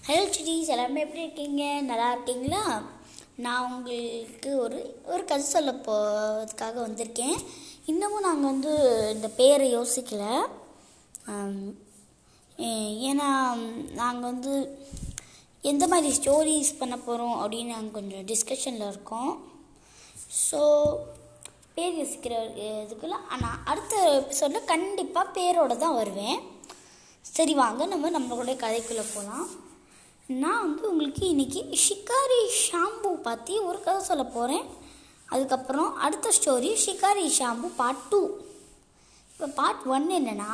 hello cities எல்லாருமே எப்படி இருக்கீங்க நல்லா இருக்கீங்களா நான் உங்களுக்கு ஒரு ஒரு கதை சொல்ல போகிறதுக்காக வந்திருக்கேன் இன்னமும் நாங்கள் வந்து இந்த பேரை யோசிக்கல ஆம், ஏ- ஏன்னா நாங்கள் வந்து எந்த மாதிரி ஸ்டோரிஸ் பண்ண போகிறோம் அப்படின்னு நாங்கள் கொஞ்சம் டிஸ்கஷனில் இருக்கோம் ஸோ பேர் யோசிக்கிற இதுக்குள்ள ஆனால் அடுத்த எபிசோடில் கண்டிப்பாக பேரோட தான் வருவேன் சரி வாங்க நம்ம நம்மளுடைய கதைக்குள்ளே போகலாம் நான் வந்து உங்களுக்கு இன்னைக்கு ஷிகாரி ஷாம்பு பற்றி ஒரு கதை சொல்ல போகிறேன் அதுக்கப்புறம் அடுத்த story Shikari Shambu part two இப்போ பார்ட் ஒன் என்னென்னா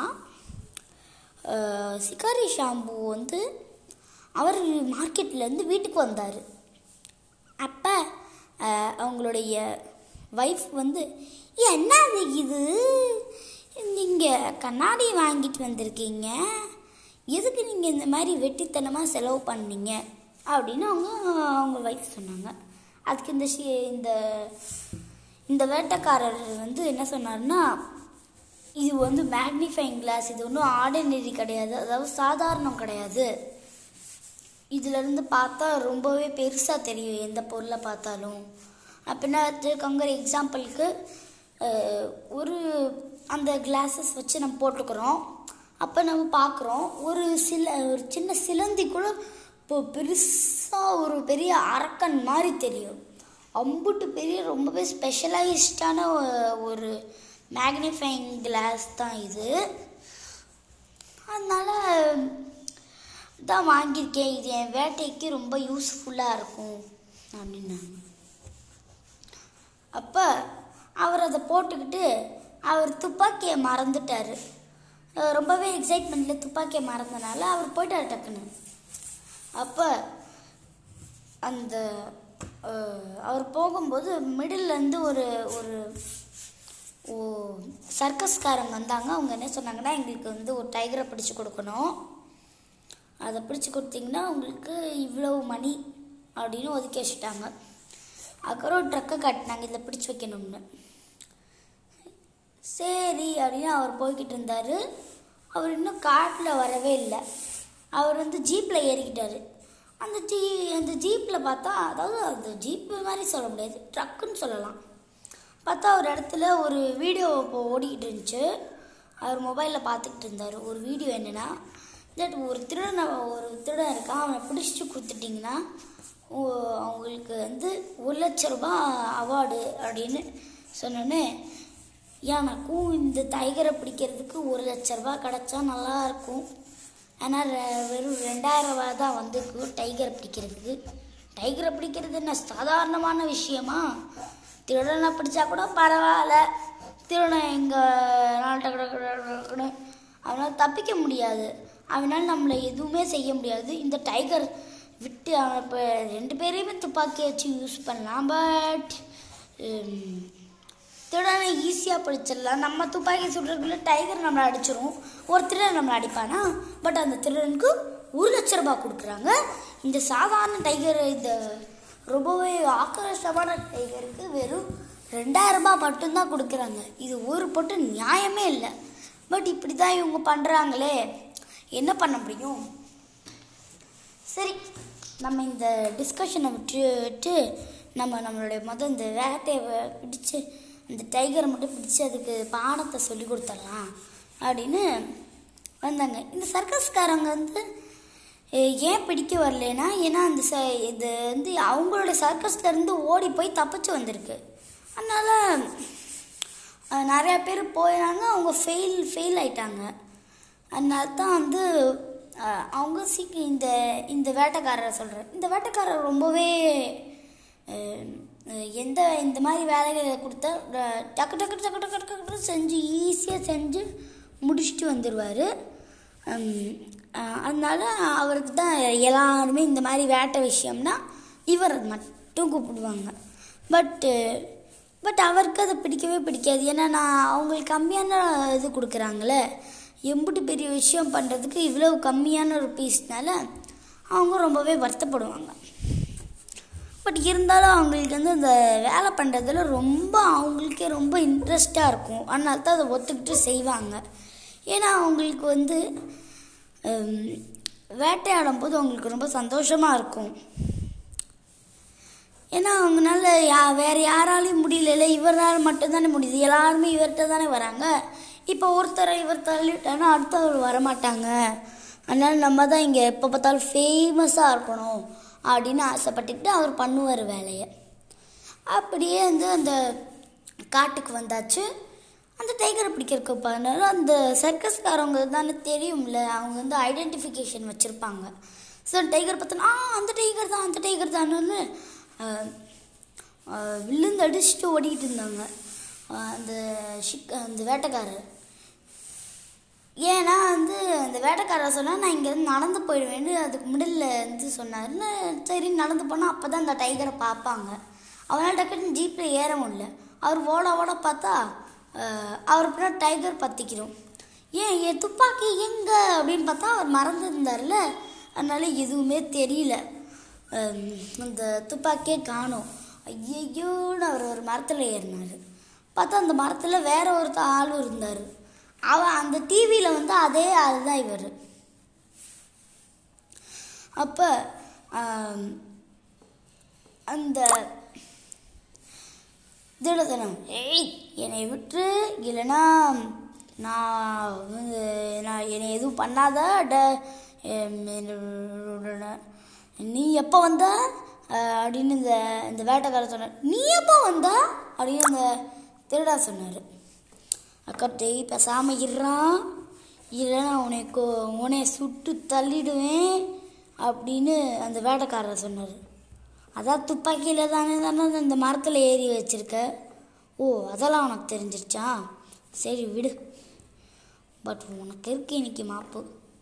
சிகாரி ஷாம்பு வந்து அவர் மார்க்கெட்லேருந்து வீட்டுக்கு வந்தார் அப்போ அவங்களுடைய ஒய்ஃப் வந்து என்ன அது இது நீங்கள் கண்ணாடி வாங்கிட்டு வந்திருக்கீங்க எதுக்கு நீங்கள் இந்த மாதிரி வெட்டித்தனமாக செலவு பண்ணீங்க அப்படின்னு அவங்க அவங்க ஒய்ஃப் சொன்னாங்க அதுக்கு இந்த ஷி இந்த இந்த வேட்டைக்காரர் வந்து என்ன சொன்னார்னா இது வந்து மேக்னிஃபைங் கிளாஸ் இது ஒன்றும் ஆர்டினரி கிடையாது அதாவது சாதாரணம் கிடையாது இதிலிருந்து பார்த்தா ரொம்பவே பெருசாக தெரியும் எந்த பொருளை பார்த்தாலும் அப்படின்னா வச்சுக்கோங்க எக்ஸாம்பிளுக்கு ஒரு அந்த கிளாஸஸ் வச்சு நம்ம போட்டுக்கிறோம் அப்போ நம்ம பார்க்குறோம் ஒரு சில ஒரு சின்ன சிலந்தி கூட இப்போ பெருசாக ஒரு பெரிய அரக்கன் மாதிரி தெரியும் அம்புட்டு பெரிய ரொம்பவே ஸ்பெஷலைஸ்டான ஒரு மேக்னிஃபைங் கிளாஸ் தான் இது அதனால தான் வாங்கியிருக்கேன் இது என் வேட்டைக்கு ரொம்ப யூஸ்ஃபுல்லாக இருக்கும் அப்படின்னாங்க அப்போ அவர் அதை போட்டுக்கிட்டு அவர் துப்பாக்கியை மறந்துட்டார் அஹ் ரொம்பவே எக்ஸைட்மெண்ட்டில் துப்பாக்கியை மறந்தனால அவர் போயிட்டார் டக்குன்னு அப்போ அந்த அஹ், அவர் போகும்போது மிடில்லேருந்து ஒரு ஒரு ஓ சர்க்கஸ்காரங்க வந்தாங்க அவங்க என்ன சொன்னாங்கன்னா எங்களுக்கு வந்து ஒரு டைகரை பிடிச்சு கொடுக்கணும் அதை பிடிச்சி கொடுத்தீங்கன்னா உங்களுக்கு இவ்வளவு மணி அப்படின்னு ஒதுக்கி வச்சுட்டாங்க அப்புறம் ஒரு ட்ரக்கை காட்டினாங்க இதில் பிடிச்சி வைக்கணும்னு சரி அப்படின்னு அவர் போய்கிட்டு இருந்தார் அவர் இன்னும் காட்டில் வரவே இல்லை அவர் வந்து ஜீப்பில் ஏறிக்கிட்டாரு அந்த ஜீ அந்த ஜீப்பில் பார்த்தா அதாவது அந்த ஜீப்பு மாதிரி சொல்ல முடியாது ட்ரக்குன்னு சொல்லலாம் பார்த்தா ஒரு இடத்துல ஒரு வீடியோ இப்போ ஓடிக்கிட்டு இருந்துச்சு அவர் மொபைலில் பார்த்துக்கிட்டு இருந்தார் ஒரு வீடியோ என்னென்னா தட் ஒரு திருடனை ஒரு திருடன் இருக்கான் அவனை பிடிச்சிட்டு கொடுத்துட்டிங்கன்னா ஓ- அவங்களுக்கு வந்து ஒரு லட்ச ரூபாய் அவார்டு அப்படின்னு சொன்னோன்னே எனக்கும் இந்த டைகரை பிடிக்கிறதுக்கு ஒரு லட்ச ரூபாய் கிடச்சா நல்லா இருக்கும் ஆனால் ரெ- வெறும் ரெண்டாயிரம் ரூபாய் தான் வந்துருக்கு டைகரை பிடிக்கிறதுக்கு டைகரை பிடிக்கிறது என்ன சாதாரணமான விஷயமா திருடனை பிடிச்சா கூட பரவாயில்ல திருடன் எங்கே அவனால் தப்பிக்க முடியாது அவனால் நம்மளை எதுவுமே செய்ய முடியாது இந்த டைகர் விட்டு அவனை இப்போ ரெண்டு பேரையுமே துப்பாக்கி வச்சு யூஸ் பண்ணலாம் பட் திருடனை ஈஸியாக பிடிச்சிடலாம் நம்ம துப்பாக்கி சுடுறதுக்குள்ள டைகர் நம்மளை அடிச்சிரும் ஒரு திருடன் நம்மளை அடிப்பானா பட் அந்த திருடனுக்கு ஒரு லட்ச ரூபாய் கொடுக்குறாங்க இந்த சாதாரண டைகர் இந்த ரொம்பவே ஆக்ரோஷமான டைகருக்கு வெறும் ரெண்டாயிரம் ரூபாய் மட்டும்தான் கொடுக்குறாங்க இது ஒரு பொட்டு நியாயமே இல்லை பட் இப்படி தான் இவங்க பண்ணுறாங்களே என்ன பண்ண முடியும் சரி நம்ம இந்த டிஸ்கஷனை விட்டுட்டு நம்ம நம்மளுடைய மொதல் இந்த வேட்டையை வ- பிடிச்சு அந்த டைகரை மட்டும் பிடிச்சு அதுக்கு பாடத்தை சொல்லி கொடுத்துடலாம் அப்படின்னு வந்தாங்க இந்த சர்க்கஸ்காரங்க வந்து அஹ், ஏன் பிடிக்க வரலைன்னா ஏன்னா அந்த ச இது வந்து அவங்களோட சர்க்கஸ்ல இருந்து ஓடி போய் தப்பிச்சு வந்திருக்கு அதனால அஹ், நிறைய பேர் போயிடாங்க அவங்க ஃபெயில் ஃபெயில் ஆயிட்டாங்க அதனால தான் வந்து அஹ், அவங்க சீக்கிரம் இந்த இந்த வேட்டைக்காரரை சொல்கிறேன் இந்த வேட்டைக்காரர் ரொம்பவே அஹ், அஹ், எந்த இந்த மாதிரி வேலைகளை கொடுத்தா அஹ், டக்கு டக்கு டக்கு டக்கு டக்கு டக்கு செஞ்சு ஈஸியாக செஞ்சு முடிச்சுட்டு வந்துடுவார் அதனால அவருக்கு தான் எல்லாருமே இந்த மாதிரி வேட்டை விஷயம்னா இவர் மட்டும் கூப்பிடுவாங்க பட்டு பட் அவருக்கு அதை பிடிக்கவே பிடிக்காது ஏன்னா நான் அவங்களுக்கு கம்மியான இது கொடுக்குறாங்களே எம்புட்டு பெரிய விஷயம் பண்ணுறதுக்கு இவ்வளவு கம்மியான ஒரு பீஸ்னால அவங்க ரொம்பவே வருத்தப்படுவாங்க பட் இருந்தாலும் அவங்களுக்கு வந்து அந்த வேலை பண்ணுறதுல ரொம்ப அவங்களுக்கே ரொம்ப இன்ட்ரெஸ்டாக இருக்கும் அதனால தான் அதை ஒத்துக்கிட்டு செய்வாங்க ஏன்னா அவங்களுக்கு வந்து ஹம், வேட்டையாடும் போது அவங்களுக்கு ரொம்ப சந்தோஷமாக இருக்கும் ஏன்னா அவங்களால யா வேற யாராலையும் முடியல இவரால் மட்டும்தானே முடியுது எல்லாருமே இவர்கிட்ட தானே வராங்க இப்போ ஒருத்தரை இவர் தள்ளிட்டானா அடுத்தவர் வரமாட்டாங்க அதனால நம்ம தான் இங்கே எப்போ பார்த்தாலும் ஃபேமஸாக இருக்கணும் அப்படின்னு ஆசைப்பட்டுக்கிட்டு அவர் பண்ணுவார் வேலையை அப்படியே வந்து அந்த காட்டுக்கு வந்தாச்சு அந்த டைகரை பிடிக்கிறதுக்கு பண்ணாரு அந்த சர்க்கஸ்காரவங்க தானே தெரியும்ல அவங்க வந்து ஐடென்டிஃபிகேஷன் வச்சுருப்பாங்க ஸோ டைகர் பார்த்தோன்னா ஆ அந்த டைகர் தான் அந்த டைகர் தானேன்னு ஆஹ், ஆஹ், விழுந்து அடிச்சுட்டு ஓடிக்கிட்டு இருந்தாங்க ஆஹ், அந்த ஷிக் அந்த வேட்டைக்காரர் ஏன்னா வந்து அந்த வேட்டைக்காரர் சொன்னால் நான் இங்கேருந்து நடந்து போயிடுவேன்னு அதுக்கு மிடில் வந்து சொன்னாருன்னு சரி நடந்து போனால் அப்போ தான் அந்த டைகரை பார்ப்பாங்க அவனால் டக்குன்னு ஜீப்பில் ஏற முடியல அவர் ஓட ஓட பார்த்தா அஹ், அவர் பின்னாடி டைகர் பற்றிக்கிறோம் ஏன் என் துப்பாக்கி எங்கே அப்படின்னு பார்த்தா அவர் மறந்துருந்தார்ல அதனால எதுவுமே தெரியல அஹ், அந்த துப்பாக்கியே காணோம் ஐயோன்னு அவர் ஒரு மரத்தில் ஏறினார் பார்த்தா அந்த மரத்தில் வேற ஒருத்த ஆளும் இருந்தார் அவன் அந்த டிவியில் வந்து அதே ஆள் தான் இவர் அப்போ அந்த திடத்தனம் ஏய் என்னை விட்டு இல்லைன்னா நான் வந்து நான் என்னை எதுவும் பண்ணாத ட எம், என்னோட- நீ எப்போ வந்த அஹ், அப்படின்னு இந்த இந்த வேட்டைக்காரர் சொன்னார் நீ எப்போ வந்த அப்படின்னு அந்த திருடா சொன்னார் அக்கா டேய் பேசாமல் இருறான் இல்லைன்னா உனக்கு உன்னை சுட்டு தள்ளிடுவேன் அப்படின்னு அந்த வேட்டைக்காரர் சொன்னார் அதான் துப்பாக்கியில் தானே தானே அந்த மரத்தில் ஏறி வச்சிருக்க ஓ அதெல்லாம் உனக்கு தெரிஞ்சிருச்சா சரி விடு பட் உனக்கு இருக்கு இன்னைக்கு மாப்பு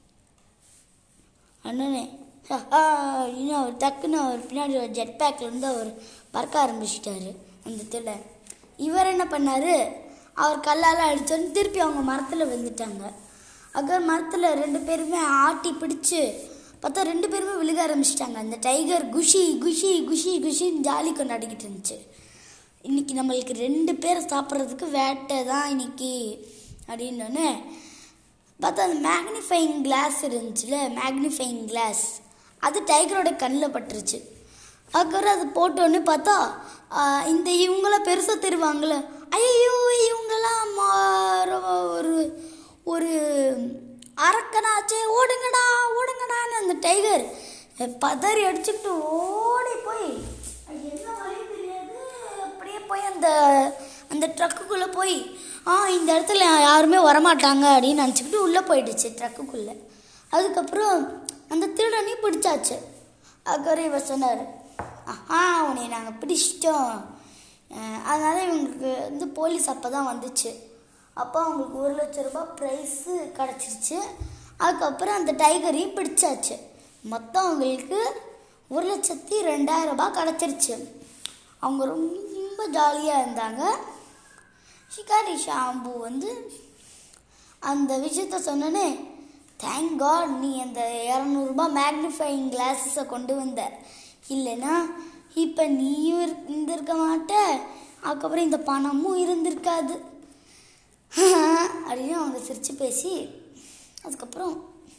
அண்ணனே இன்னும் அவர் டக்குன்னு அவர் பின்னாடி ஒரு ஜெட் பேக்லேருந்து அவர் பறக்க ஆரம்பிச்சிட்டாரு அந்த தில்லை இவர் என்ன பண்ணாரு அவர் கல்லால் அடிச்சோன்னு திருப்பி அவங்க மரத்தில் விழுந்துட்டாங்க அக்கர் மரத்தில் ரெண்டு பேருமே ஆட்டி பிடிச்சு பார்த்தா ரெண்டு பேருமே விழுக ஆரம்பிச்சிட்டாங்க அந்த டைகர் குஷி குஷி குஷி குஷின்னு ஜாலி கொண்டாடிக்கிட்டு இருந்துச்சு இன்னைக்கு நம்மளுக்கு ரெண்டு பேரை சாப்பிட்றதுக்கு வேட்டை தான் இன்னைக்கு அப்படின்னோடனே பார்த்தா அந்த மேக்னிஃபைங் கிளாஸ் இருந்துச்சுல மேக்னிஃபைங் கிளாஸ் அது டைகரோட கண்ணில் பட்டுருச்சு அதுக்கப்புறம் அது போட்டோன்னு பார்த்தா ஆஹ், இந்த இவங்கள பெருசாக தெரிவாங்களே ஐயோ இவங்கெல்லாம் மா- ரொம்ப ஒரு ஒரு அரக்கனாச்சே ஓடுங்கடா ஓடுங்கடான்னு அந்த டைகர் பதறி அடிச்சுக்கிட்டு ஓடி போய் அது என்ன வழி தெரியாது அப்படியே போய் அந்த அந்த ட்ரக்குக்குள்ளே போய் ஆ இந்த இடத்துல யாருமே வரமாட்டாங்க அப்படின்னு நினச்சிக்கிட்டு உள்ளே போயிடுச்சு ட்ரக்குக்குள்ளே அதுக்கப்புறம் அந்த திருடனையும் பிடிச்சாச்சு அதுக்கப்புறம் இவர் சொன்னார் ஆஹா உன்னை நாங்கள் பிடிச்சிட்டோம் அஹ் அதனால இவங்களுக்கு வந்து போலீஸ் அப்போ தான் வந்துச்சு அப்போ அவங்களுக்கு ஒரு லட்ச ரூபாய் ப்ரைஸு கிடச்சிருச்சு அதுக்கப்புறம் அந்த டைகரையும் பிடிச்சாச்சு மொத்தம் அவங்களுக்கு ஒரு லட்சத்தி ரெண்டாயிரம் ரூபாய் கிடச்சிருச்சு அவங்க ரொம்ப ஜாலியாக இருந்தாங்க ஷிகாரி ஷாம்பு வந்து அந்த விஷயத்த சொன்னோன்னே தேங்க் காட் நீ அந்த இரநூறுபா மேக்னிஃபைங் கிளாஸஸை கொண்டு வந்த இல்லைன்னா இப்போ நீயும் இருக்- இருந்திருக்க மாட்ட அதுக்கப்புறம் இந்த பணமும் இருந்திருக்காது அப்படின்னு அவங்க சிரித்து பேசி அதுக்கப்புறம்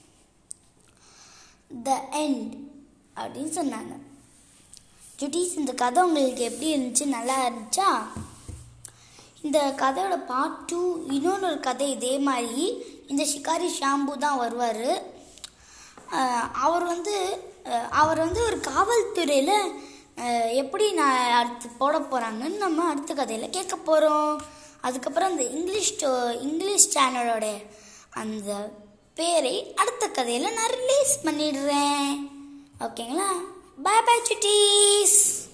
த எண்ட் அப்படின்னு சொன்னாங்க ஜுட்டீஸ் இந்த கதை உங்களுக்கு எப்படி இருந்துச்சு நல்லா இருந்துச்சா இந்த கதையோட பார்ட் டூ இன்னொன்று ஒரு கதை இதே மாதிரி இந்த ஷிகாரி ஷாம்பு தான் வருவார் அவர் வந்து அஹ், அவர் வந்து ஒரு காவல்துறையில் அஹ், எப்படி நான் அடுத்து போட போகிறாங்கன்னு நம்ம அடுத்த கதையில் கேட்க போகிறோம் அதுக்கப்புறம் அந்த இங்கிலீஷ் டோ- இங்கிலீஷ் சேனலோட அந்த பேரை அடுத்த கதையில் நான் ரிலீஸ் பண்ணிடுறேன் ஓகேங்களா பாய் பாய் சுட்டீஸ்